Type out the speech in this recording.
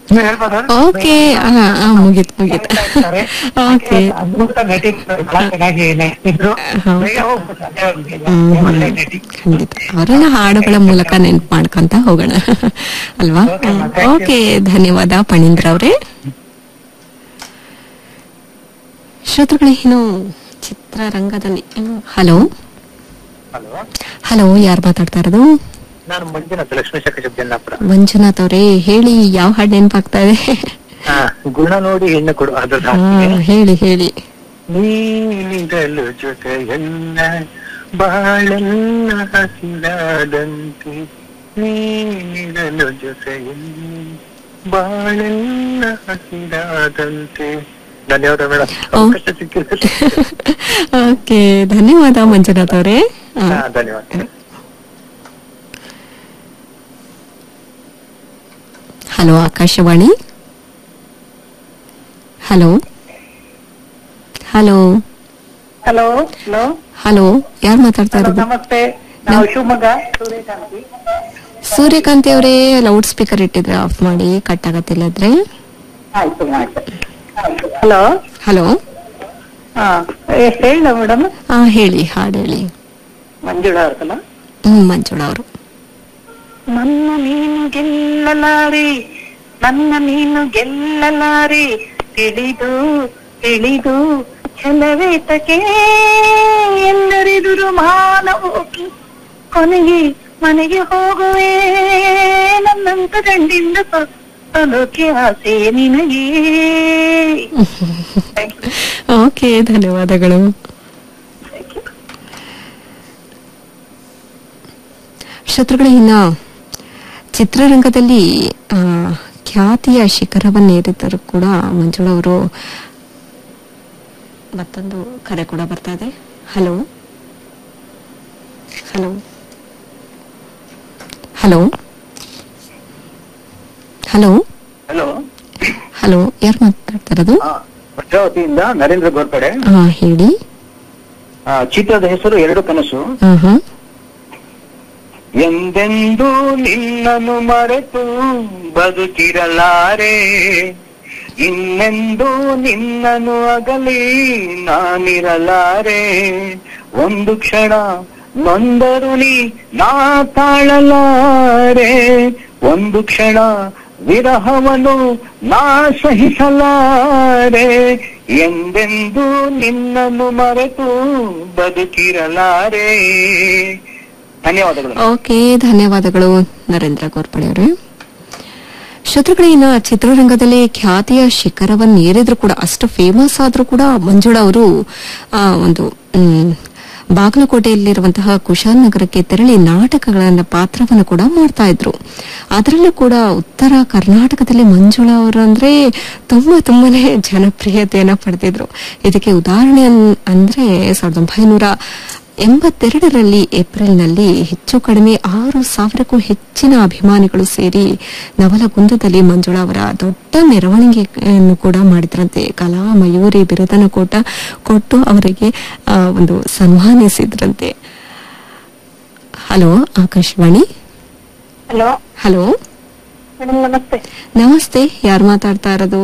ನೀವು ಹೇಳ್ಬೋದಾ ಓಕೆ ಮುಗೀತು ಮುಗೀತು ಓಕೆ ಅದ್ಭುತ ನಟಿ ಬಹಳ ಚೆನ್ನಾಗಿ ನಟಿಸಿದ್ರು ಹೌದು. ಬೇಗ ಹೋಗ್ಬಿಟ್ರು ಅದೇ ಅವ್ರಿಗೆ. ಹ್ಮ್. ಒಳ್ಳೆ ನಟಿ ಖಂಡಿತ ಅವರೆಲ್ಲ ಹಾಡುಗಳ ಮೂಲಕ ನೆನ್ಪು ಮಾಡ್ಕೊಂತ ಹೋಗೋಣ ಅಲ್ವಾ Okay, ma'am. Thank you. Okay ಧನ್ಯವಾದ ಪಣೀಂದ್ರ ಅವರೇ ಶ್ರೋತೃಗಳೇ ಇನ್ನು ಚಿತ್ರರಂಗದಲ್ಲಿ ಹಲೋ ಹಲೋ ಹಲೋ ಯಾರು ಮಾತಾಡ್ತಾ ಇರೋದು ನಾನು ಮಂಜುನಾಥ್ ಲಕ್ಷ್ಮೀ ಶಂಕರ ಜನ್ನಾಪುರ ಮಂಜುನಾಥ್ ಅವರೇ ಹೇಳಿ ಯಾವ ಹಾಡು ನೆನಪಾಗ್ತಾ ಇದೆ ಹಾ ಗುಣ ನೋಡಿ ಹೆಣ್ಣು ಕೊಡು ಅದ್ರ ಹಾ ಹೇಳಿ ಹೇಳಿ ನೀನಿರಲು ಜೊತೆಯಲ್ಲ ಬಾಳನ್ನ ಹಸಿರಾದಂತೆ ನೀನಿರಲು ಜೊತೆಯಲ್ಲಿ ಬಾಳನ್ನ ಹಸಿರಾದಂತೆ ಧನ್ಯವಾದ ಮೇಡಮ್ ಅವಕಾಶ ಸಿಕ್ಕಿದೆ ಓಕೆ ಧನ್ಯವಾದ ಮಂಜುನಾಥ್ ಅವರೇ ಹಾ. ಹಾ, ಧನ್ಯವಾದ hello Akashvani hello hello hello hello hello ಯಾರು ಮಾತಾಡ್ತಾ ಇರೋದು ನಮಸ್ತೆ ನಾವು ಶಿವಮೊಗ್ಗ ಸೂರ್ಯಕಾಂತಿ ಸೂರ್ಯಕಾಂತಿ ಅವರೇ ಲೌಡ್ ಸ್ಪೀಕರ್ ಇಟ್ಟಿದ್ರೆ ಆಫ್ ಮಾಡಿ ಕಟ್ ಆಗತ್ತಿಲ್ಲದ್ರೆ ಆಯ್ತು ಆಯ್ತು ಹಲೋ ಹಲೋ ಹಾ ಹೇಳ ಮೇಡಮ್ ಹಾ ಹೇಳಿ ಹಾಡು ಹೇಳಿ ಮಂಜುಳಾ ಅವ್ರಲ್ಲ ಹ್ಮ್ ಮಂಜುಳಾ ಅವರು ನನ್ನ ನೀನು ಗೆಲ್ಲಲಾರಿ ನನ್ನ ನೀನು ಗೆಲ್ಲಲಾರಿ ತಿಳಿದು ತಿಳಿದು ಛಲವೇತಕ್ಕೆ ಎಲ್ಲರಿದುರು ಮಾನವೋಗಿ ಕೊನೆಗೆ ಮನೆಗೆ ಹೋಗುವೆ ನನ್ನಂತ ಗಂಡಿಂದ ಸಲೋಕೆ ಆಸೆ ನಿನಗೆ Thank you. ಓಕೆ ಧನ್ಯವಾದಗಳು ಶತ್ರುಗಳೇ ಇನ್ನ ಚಿತ್ರರಂಗದಲ್ಲಿ ಆ, ಖ್ಯಾತಿಯ ಶಿಖರವನ್ನೇರಿದ್ದರೂ ಕೂಡ ಮಂಜುಳಾ ಅವರು ಮತ್ತೊಂದು ಕರೆ ಕೂಡ ಬರ್ತಾ ಇದೆ hello hello hello hello hello hello ಯಾರು ಮಾತಾಡ್ತಾ ಇರೋದು ಭದ್ರಾವತಿಯಿಂದ ನರೇಂದ್ರ ಗೋರ್ಪಡೆ ಹಾ ಹೇಳಿ ಆ, ಚಿತ್ರದ ಹೆಸರು ಎರಡು ಕನಸು ಹಾ ಹಾ ಎಂದೆಂದೂ ನಿನ್ನನ್ನು ಮರೆತು ಬದುಕಿರಲಾರೆ ಇನ್ನೆಂದೂ ನಿನ್ನನ್ನು ಅಗಲಿ ನಾನಿರಲಾರೆ ಒಂದು ಕ್ಷಣ ನೊಂದರು ನೀ ನಾ ತಾಳಲಾರೆ ಒಂದು ಕ್ಷಣ ವಿರಹವನ್ನು ನಾ ಸಹಿಸಲಾರೆ ಎಂದೆಂದೂ ನಿನ್ನನ್ನು ಮರೆತು ಬದುಕಿರಲಾರೆ ಧನ್ಯವಾದಗಳು ಓಕೆ ಧನ್ಯವಾದಗಳು ನರೇಂದ್ರ ಗೋರ್ಪಡೆ ಅವರೇ ಶತ್ರುಗಳಿನ ಚಿತ್ರರಂಗದಲ್ಲಿ ಖ್ಯಾತಿಯ ಶಿಖರವನ್ನೇರಿದ್ರು ಕೂಡ ಅಷ್ಟು ಫೇಮಸ್ ಆದ್ರೂ ಕೂಡ ಮಂಜುಳಾ ಅವರು ಆ, ಒಂದು ಮ್, ಬಾಗಲಕೋಟೆಯಲ್ಲಿರುವಂತಹ ಕುಶಾಲ್ ನಗರಕ್ಕೆ ತೆರಳಿ ನಾಟಕಗಳನ್ನ ಪಾತ್ರವನ್ನು ಕೂಡ ಮಾಡ್ತಾ ಇದ್ರು ಅದರಲ್ಲೂ ಕೂಡ ಉತ್ತರ ಕರ್ನಾಟಕದಲ್ಲಿ ಮಂಜುಳಾ ಅವರು ಅಂದ್ರೆ ತುಂಬಾ ತುಂಬಾನೇ ಜನಪ್ರಿಯತೆಯನ್ನ ಪಡೆದಿದ್ರು ಇದಕ್ಕೆ ಉದಾಹರಣೆ ಅನ್- ಅಂದ್ರೆ ಸಾವಿರದ ಒಂಬೈನೂರ ಎಂಬತ್ತೆರಡರಲ್ಲಿ ಏಪ್ರಿಲ್ನಲ್ಲಿ ಹೆಚ್ಚು ಕಡಿಮೆ ಆರು ಸಾವಿರಕ್ಕೂ ಹೆಚ್ಚಿನ ಅಭಿಮಾನಿಗಳು ಸೇರಿ ನವಲಗುಂದದಲ್ಲಿ ಮಂಜುಳಾ ಅವರ ದೊಡ್ಡ ಮೆರವಣಿಗೆಯನ್ನು ಕೂಡ ಮಾಡಿದ್ರಂತೆ ಕಲಾ ಮಯೂರಿ ಬಿರುದನ ಕೋಟ ಕೊಟ್ಟು ಅವರಿಗೆ ಆ, ಒಂದು ಸನ್ಮಾನಿಸಿದ್ರಂತೆ hello Akashvani hello hello madam ನಮಸ್ತೆ ನಮಸ್ತೆ ಯಾರು ಮಾತಾಡ್ತಾ ಇರೋದು